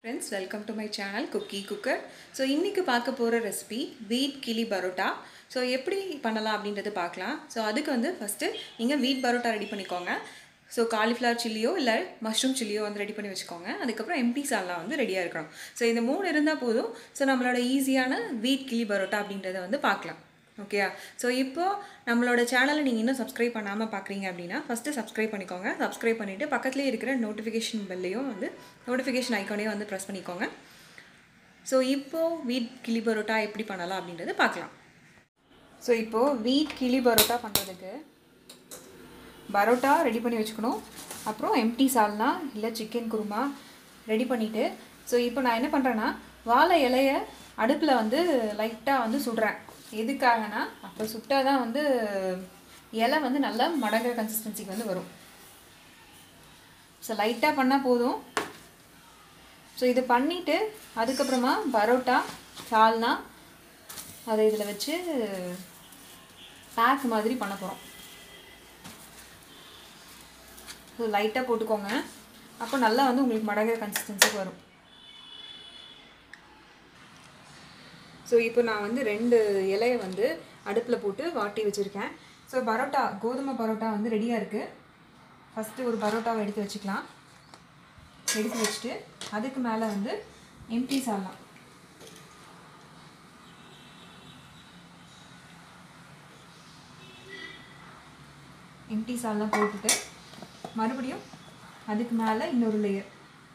friends welcome to my channel cookie cooker so இன்றைக்கி பார்க்க போகிற ரெசிபி வீட் கிளி பரோட்டா ஸோ எப்படி பண்ணலாம் அப்படின்றது பார்க்கலாம் ஸோ அதுக்கு வந்து ஃபஸ்ட்டு நீங்கள் வீட் பரோட்டா ரெடி பண்ணிக்கோங்க ஸோ காலிஃப்ளவர் சில்லியோ இல்லை மஷ்ரூம் சில்லியோ வந்து ரெடி பண்ணி வச்சுக்கோங்க அதுக்கப்புறம் எம்டி சால்லாம் வந்து ரெடியாக இருக்கணும் ஸோ இந்த மூணு இருந்தால் போதும் ஸோ நம்மளோட ஈஸியான வீட் கிளி பரோட்டா அப்படின்றத வந்து பார்க்கலாம் ஓகேயா ஸோ இப்போது நம்மளோட சேனலை நீங்கள் இன்னும் சப்ஸ்கிரைப் பண்ணாமல் பார்க்குறீங்க அப்படின்னா ஃபஸ்ட்டு சப்ஸ்கிரைப் பண்ணிக்கோங்க சப்ஸ்கிரைப் பண்ணிவிட்டு பக்கத்துலேயே இருக்கிற நோட்டிஃபிகேஷன் பெல்லையும் வந்து நோட்டிஃபிகேஷன் ஐக்கானையும் வந்து ப்ரெஸ் பண்ணிக்கோங்க ஸோ இப்போது வீட் கிளி பரோட்டா எப்படி பண்ணலாம் அப்படின்றத பார்க்கலாம் ஸோ இப்போது வீட் கிளி பரோட்டா பண்ணுறதுக்கு பரோட்டா ரெடி பண்ணி வச்சுக்கணும் அப்புறம் எம்டி சால்னா இல்லை சிக்கன் குருமா ரெடி பண்ணிவிட்டு ஸோ இப்போ நான் என்ன பண்ணுறேன்னா வாழை இலைய அடுப்பில் வந்து லைட்டாக வந்து சுடுறேன் எதுக்காகனா அப்போ சுட்டால் தான் வந்து இலை வந்து நல்லா மடங்குற கன்சிஸ்டன்சிக்கு வந்து வரும் ஸோ லைட்டாக பண்ணால் போதும் ஸோ இது பண்ணிவிட்டு அதுக்கப்புறமா பரோட்டா சால்னா அதை இதில் வச்சு பேக் மாதிரி பண்ண போகிறோம் ஸோ லைட்டாக போட்டுக்கோங்க அப்போ நல்லா வந்து உங்களுக்கு மடங்குற கன்சிஸ்டன்சிக்கு வரும் ஸோ இப்போ நான் வந்து ரெண்டு இலையை வந்து அடுப்பில் போட்டு வாட்டி வச்சுருக்கேன் ஸோ பரோட்டா கோதுமை பரோட்டா வந்து ரெடியாக இருக்குது ஃபஸ்ட்டு ஒரு பரோட்டாவை எடுத்து வச்சுக்கலாம் எடுத்து வச்சுட்டு அதுக்கு மேலே வந்து எம்டி சால்லாம் எம்டி சால்லாம் போட்டுட்டு மறுபடியும் அதுக்கு மேலே இன்னொரு லேயர்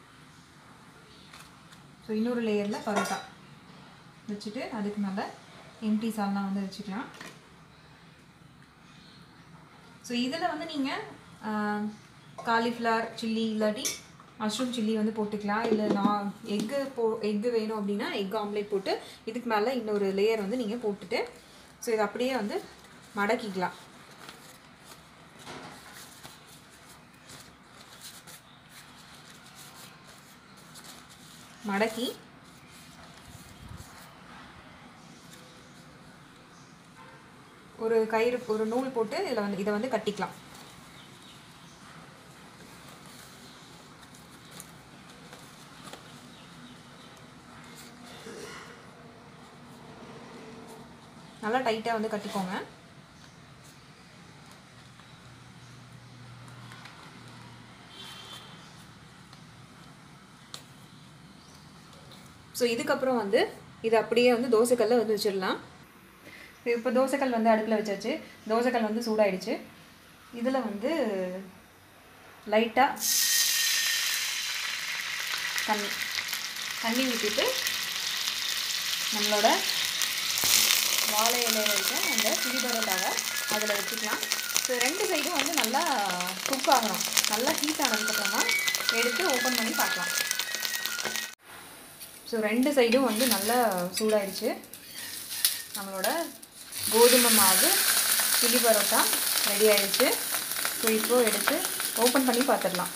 ஸோ இன்னொரு லேயரில் பரோட்டா வச்சுட்டு அதுக்கு மேலே எம்டி சால்னா வந்து வச்சுக்கலாம் ஸோ இதில் வந்து நீங்கள் காலிஃப்ளவர் சில்லி இல்லாட்டி மஷ்ரூம் சில்லி வந்து போட்டுக்கலாம் இல்லை நான் எக்கு போ எக்கு வேணும் அப்படின்னா எக் ஆம்லேட் போட்டு இதுக்கு மேலே இன்னொரு லேயர் வந்து நீங்கள் போட்டுட்டு ஸோ இதை அப்படியே வந்து மடக்கிக்கலாம் மடக்கி ஒரு கயிறு ஒரு நூல் போட்டு இதில் வந்து இதை வந்து கட்டிக்கலாம் நல்லா டைட்டாக வந்து கட்டிக்கோங்க ஸோ இதுக்கப்புறம் வந்து இது அப்படியே வந்து தோசைக்கல்ல வந்து வச்சிடலாம் இப்போ தோசைக்கல் வந்து அடுப்பில் வச்சாச்சு தோசைக்கல் வந்து சூடாயிடுச்சு இதில் வந்து லைட்டாக தண்ணி தண்ணி ஊற்றிட்டு நம்மளோட வாழை இலையில் இருக்க அந்த சிடி பரோட்டாவை அதில் வச்சுக்கலாம் ஸோ ரெண்டு சைடும் வந்து நல்லா குக் ஆகணும் நல்லா ஹீட் ஆனதுக்கப்புறமா எடுத்து ஓப்பன் பண்ணி பார்க்கலாம் ஸோ ரெண்டு சைடும் வந்து நல்லா சூடாயிடுச்சு நம்மளோட கோதுமை மாவு சில்லி பரோட்டா ரெடி ஆயிடுச்சு ஸோ இப்போது எடுத்து ஓப்பன் பண்ணி பார்த்துடலாம்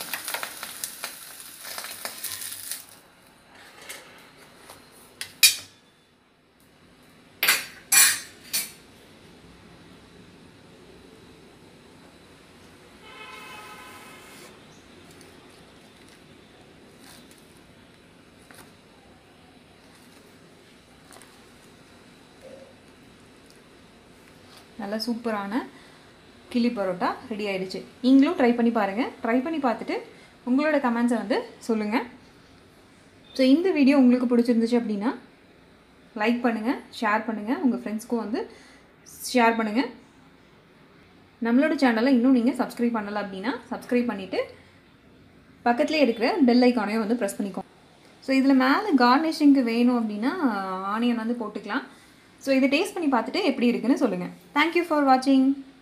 நல்லா சூப்பரான கிளி பரோட்டா ரெடி ஆயிடுச்சு நீங்களும் ட்ரை பண்ணி பாருங்கள் ட்ரை பண்ணி பார்த்துட்டு உங்களோட கமெண்ட்ஸை வந்து சொல்லுங்கள் ஸோ இந்த வீடியோ உங்களுக்கு பிடிச்சிருந்துச்சு அப்படின்னா லைக் பண்ணுங்கள் ஷேர் பண்ணுங்கள் உங்கள் ஃப்ரெண்ட்ஸ்க்கும் வந்து ஷேர் பண்ணுங்கள் நம்மளோட சேனலை இன்னும் நீங்கள் சப்ஸ்கிரைப் பண்ணலை அப்படின்னா சப்ஸ்கிரைப் பண்ணிவிட்டு பக்கத்துலேயே இருக்கிற பெல் ஐக்கானையும் வந்து ப்ரெஸ் பண்ணிக்கோங்க ஸோ இதில் மேலே கார்னிஷிங்க்கு வேணும் அப்படின்னா ஆனியன் வந்து போட்டுக்கலாம் ஸோ இதை டேஸ்ட் பண்ணி பார்த்துட்டு எப்படி இருக்குன்னு சொல்லுங்கள் தேங்க்யூ ஃபார் வாட்சிங்